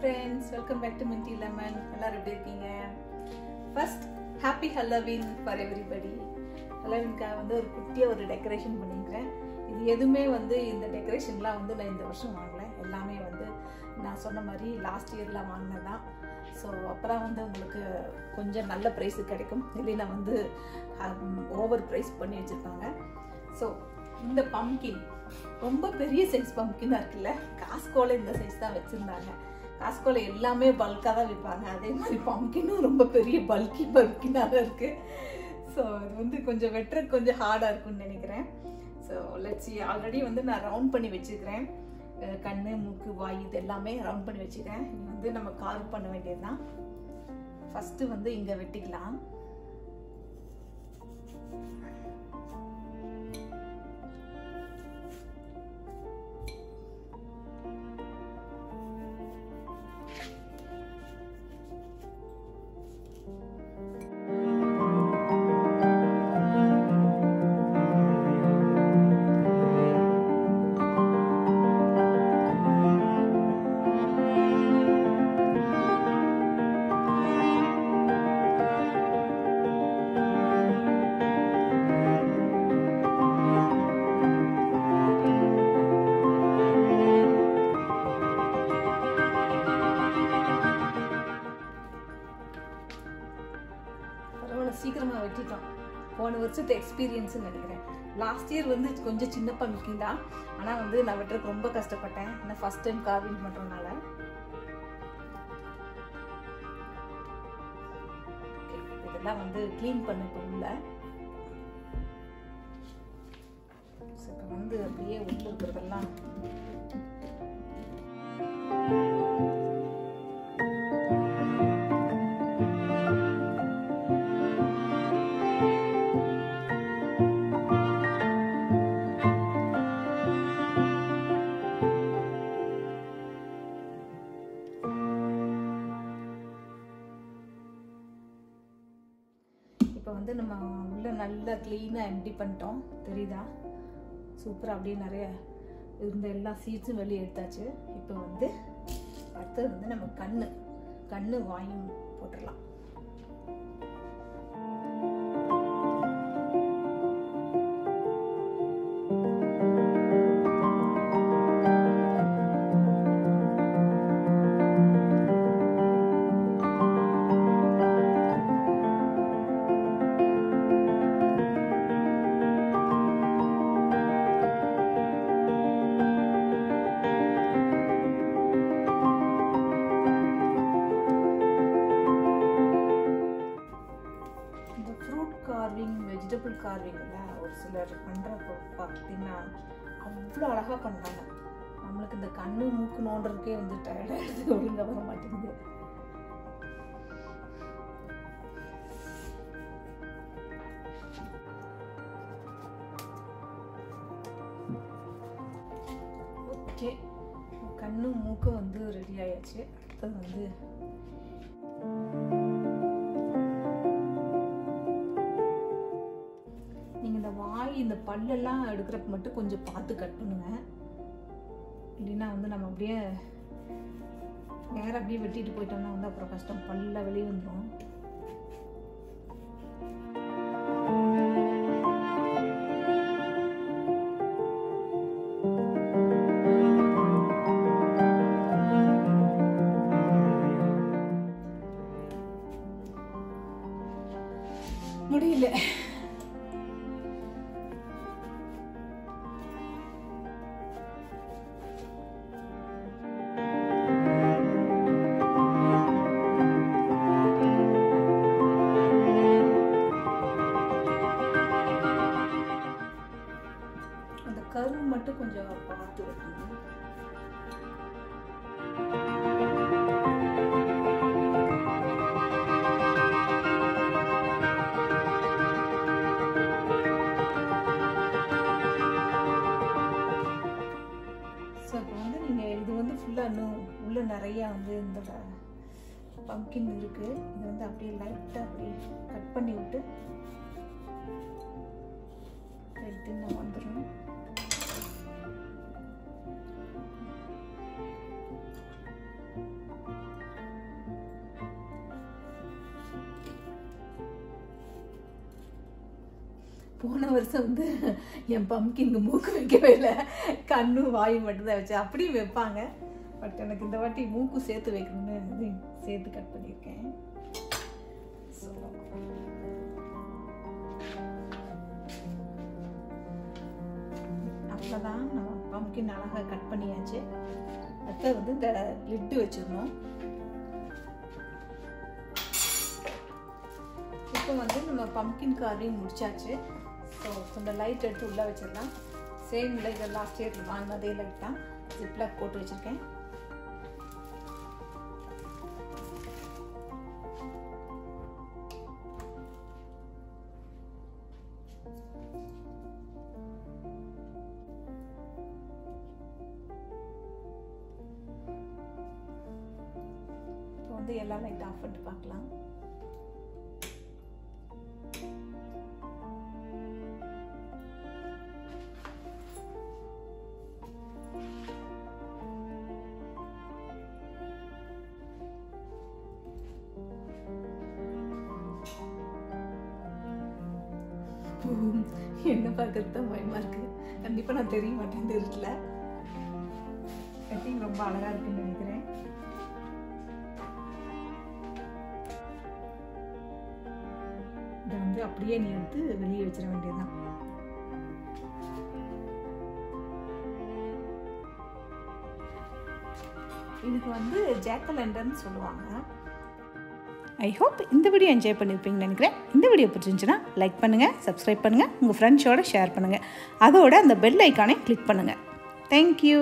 friends welcome back to minty lemon எல்லாரும் எப்படி இருக்கீங்க first happy Halloween for everybody ஹல்லவின்காக வந்து ஒரு குட்டியாக ஒரு டெக்கரேஷன் பண்ணியிருக்கிறேன் இது எதுவுமே வந்து இந்த டெக்கரேஷன்லாம் வந்து நான் இந்த வருஷம் வாங்கல எல்லாமே வந்து நான் சொன்ன மாதிரி லாஸ்ட் இயரில் வாங்கினது தான் ஸோ அப்புறம் வந்து உங்களுக்கு கொஞ்சம் நல்ல ப்ரைஸு கிடைக்கும் இல்லைன்னா வந்து ஓவர் ப்ரைஸ் பண்ணி வச்சுருப்பாங்க ஸோ இந்த பம்கின் ரொம்ப பெரிய சைஸ் பம்கினாக இருக்குல்ல காஸ்கோல இந்த சைஸ் தான் வச்சுருந்தாங்க காஸ்கோல எல்லாமே பல்காக தான் விற்பாங்க அதே மாதிரி பம்கினும் ரொம்ப பெரிய பல்கி பம்கினாக தான் இருக்குது ஸோ இது வந்து கொஞ்சம் வெட்டுறதுக்கு கொஞ்சம் ஹார்டாக இருக்கும்னு நினைக்கிறேன் ஸோ லட்சி ஆல்ரெடி வந்து நான் ரவுண்ட் பண்ணி வச்சுக்கிறேன் கண் மூக்கு வாய் இது எல்லாமே ரவுண்ட் பண்ணி வச்சுக்கிறேன் இனி வந்து நம்ம கார்வ் பண்ண வேண்டியது தான் ஃபஸ்ட்டு வந்து இங்கே வெட்டிக்கலாம் பரவாயில்ல சீக்கிரமாக வெட்டிட்டோம் போன வருஷத்து எக்ஸ்பீரியன்ஸ்னு நினைக்கிறேன் லாஸ்ட் இயர் வந்து கொஞ்சம் சின்ன பம்கின் தான் ஆனால் வந்து நான் வெட்டுறதுக்கு ரொம்ப கஷ்டப்பட்டேன் ஏன்னா ஃபஸ்ட் டைம் கார்விங் பண்ணுறதுனால இதெல்லாம் வந்து க்ளீன் பண்ண இப்போ உள்ள இப்போ வந்து அப்படியே உள்ள இருக்கிறதெல்லாம் இப்போ வந்து நம்ம உள்ள நல்லா க்ளீனாக எம்டி பண்ணிட்டோம் தெரியுதா சூப்பராக அப்படியே நிறைய இருந்த எல்லா சீட்ஸும் வெளியே எடுத்தாச்சு இப்போ வந்து அடுத்தது வந்து நம்ம கண்ணு கண்ணு வாயும் போட்டுடலாம் இந்த ஃப்ரூட் கார்விங் வெஜிடபிள் கார்விங்கில் ஒரு சிலர் பண்ணுறப்போ பார்த்தீங்கன்னா அவ்வளோ அழகாக பண்ணுறாங்க நம்மளுக்கு இந்த கண்ணு மூக்கு நோண்டுறதுக்கே வந்து டயர்டாகிடுது ஒழுங்காக வர மாட்டேங்குது ஓகே கண்ணு மூக்கு வந்து ரெடி ஆயாச்சு அடுத்தது வந்து நீங்கள் இந்த வாய் இந்த பல்லெல்லாம் எடுக்கிறப்ப மட்டும் கொஞ்சம் பார்த்து கட் பண்ணுங்க இல்லைன்னா வந்து நம்ம அப்படியே நேரம் அப்படியே வெட்டிட்டு போயிட்டோம்னா வந்து அப்புறம் கஷ்டம் பல்ல வெளியே வந்துடும் முடியல அந்த கருவு மட்டும் கொஞ்சம் பார்த்து வைக்கணும் ஸோ இப்போ வந்து நீங்கள் இது வந்து ஃபுல்லாக இன்னும் உள்ளே நிறையா வந்து இந்த பம்கின் இருக்குது இது வந்து அப்படியே லைட்டாக அப்படியே கட் பண்ணி விட்டு எடுத்து வந்துடும் போன வருஷம் வந்து என் பம்கின்க்கு மூக்கு வைக்கவே இல்லை கண்ணு வாய் மட்டும்தான் வச்சு அப்படியும் வைப்பாங்க பட் எனக்கு இந்த வாட்டி மூக்கு சேர்த்து வைக்கணும்னு இது சேர்த்து கட் பண்ணியிருக்கேன் So, அவ்வளோதான் நம்ம பம்கின் அழகாக கட் பண்ணியாச்சு அடுத்து வந்து இந்த லிட்டு வச்சிடணும் இப்போ வந்து நம்ம பம்கின் காரையும் முடிச்சாச்சு ஸோ இந்த லைட் எடுத்து உள்ளே வச்சிடலாம் சேம் லைட் லாஸ்ட் இயர் வாங்கினதே லைட் தான் ஜிப்லாக் போட்டு வச்சுருக்கேன் இப்போ வந்து எல்லா லைட் ஆஃப் பண்ணிட்டு பார்க்கலாம் என்ன பார்க்கறது தான் பயமா இருக்கு கண்டிப்பா நான் தெரிய மாட்டேன் இந்த இருட்டில் ஐ திங்க் ரொம்ப அழகா இருக்குன்னு நினைக்கிறேன் இதை வந்து அப்படியே நீ எடுத்து வெளியே வச்சிட வேண்டியதுதான் இதுக்கு வந்து ஜாக்கலண்டர்னு சொல்லுவாங்க ஐ ஹோப் இந்த வீடியோ என்ஜாய் பண்ணியிருப்பீங்கன்னு நினைக்கிறேன் இந்த வீடியோ பிடிச்சிருந்துச்சுன்னா லைக் பண்ணுங்கள் சப்ஸ்கிரைப் பண்ணுங்கள் உங்கள் ஃப்ரெண்ட்ஸோட ஷேர் பண்ணுங்கள் அதோட அந்த பெல் ஐக்கானை கிளிக் பண்ணுங்கள் தேங்க்யூ